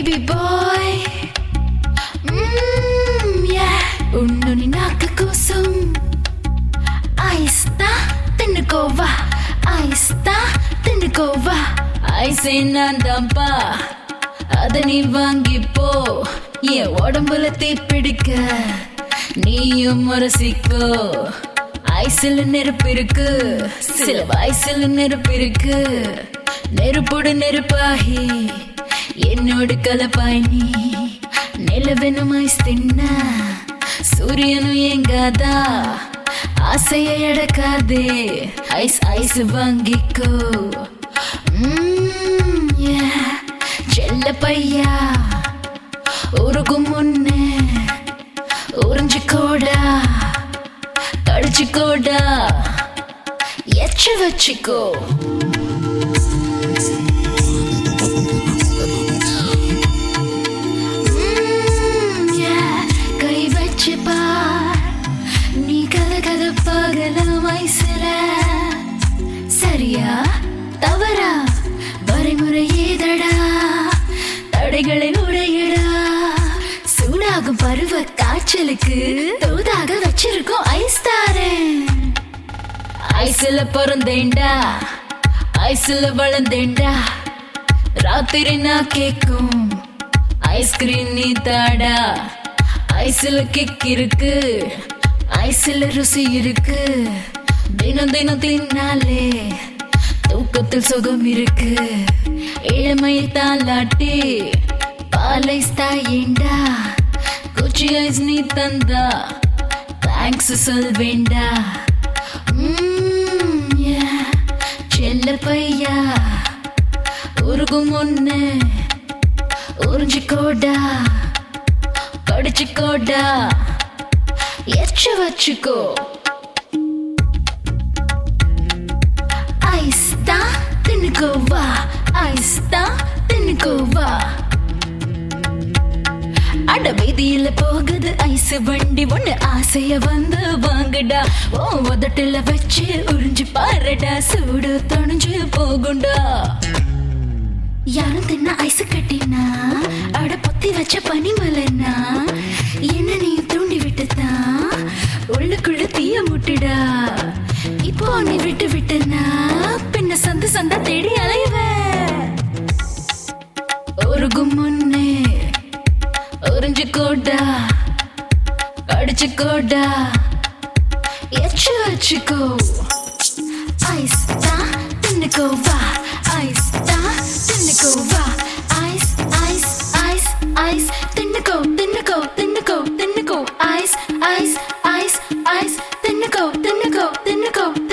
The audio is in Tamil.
baby boy mm, yeah ఉన్ను నీ నాక కోసం ஐஸ்தா தின்னுக்கோவா ஐஸ்தா தின்னுக்கோவா ஐசே நான் தான்ப்பா அத நீ வாங்கிப்போ என் உடம்புல தீப்பிடிக்க நீயும் முரசிக்கோ ஐசில் நெருப்பு இருக்கு சில வயசுல நெருப்பு இருக்கு நெருப்போடு நெருப்பாகி என்னோடு கலப்பாய் நீ நிலவெனும் ஐஸ் தின்ன சூரியனும் எங்காதா ஆசையை அடக்காதே ஐஸ் ஐஸ் வாங்கிக்கோ ம்ம், yeah. செல்ல பையா உருகும் முன்னே உறிஞ்சிக்கோடா கடிச்சுக்கோடா எச்சு வச்சுக்கோ ம்ம், yeah. கை வச்சு பார் நீ கத கத பகலாம் ஐசில சரியா தவறா வரைமுறை ஏதடா தடைகளை உடையடா சூடாகும் பருவ காய்ச்சலுக்கு தூதாக வச்சிருக்கோம் ஐஸ் தாரேன் ஐஸ்ல பிறந்தேன்டா ஐஸ்ல வளர்ந்தேன்டா ராத்திரி நான் கேக்கும் ஐஸ்கிரீம் நீ தாடா ஐஸ்ல கிக் இருக்கு ஐஸ்ல ருசி இருக்கு தினம் தினம் தின்னாலே தூக்கத்தில் சுகம் இருக்கு இளமை தாலாட்டி பாலை தாயேண்டா குச்சி ஐஸ் நீ தந்தா தேங்க்ஸ் சொல்வேண்டா ம்ம், yeah. செல்ல பையா உருகும் ஒண்ணு உறிஞ்சிக்கோடா கடிச்சுக்கோடா எச்சு வச்சுக்கோ ஐஸ் தான் தின்னுக்கோவா ஐஸ் தான் தின்னுக்கோவா அட வீதியில போகுது ஐஸ் வண்டி ஒண்ணு ஆசைய வந்து வாங்குடா ஓ உதட்டுல வச்சு உறிஞ்சு பாருடா சூடு தொணிஞ்சு போகுண்டா யாரும் தின்ன ஐஸ் கட்டினா அட பொத்தி வச்ச பனிமலைனா என்ன நீ தூண்டி விட்டுதான் உள்ளுக்குள்ள தீய முட்டுடா இப்போ நீ விட்டு விட்டனா பின்ன சந்து சந்தா தேடி அலைவேன் உருகும் முன்னே உறிஞ்சுக்கோடா கடிச்சுக்கோடா எச்சு வச்சுக்கோ ஐஸ் தான் தின்னுக்கோவா ஐஸ் தான் தின்னுக்கோவா ஐஸ் ஐஸ் ஐஸ் ஐஸ் தின்னுக்கோ தின்னுக்கோ தின்னுக்கோ தின்னுக்கோ ஐஸ் ஐஸ் ஐஸ் ஐஸ் தின்னுக்கோ தின்னுக்கோ தின்னுக்கோ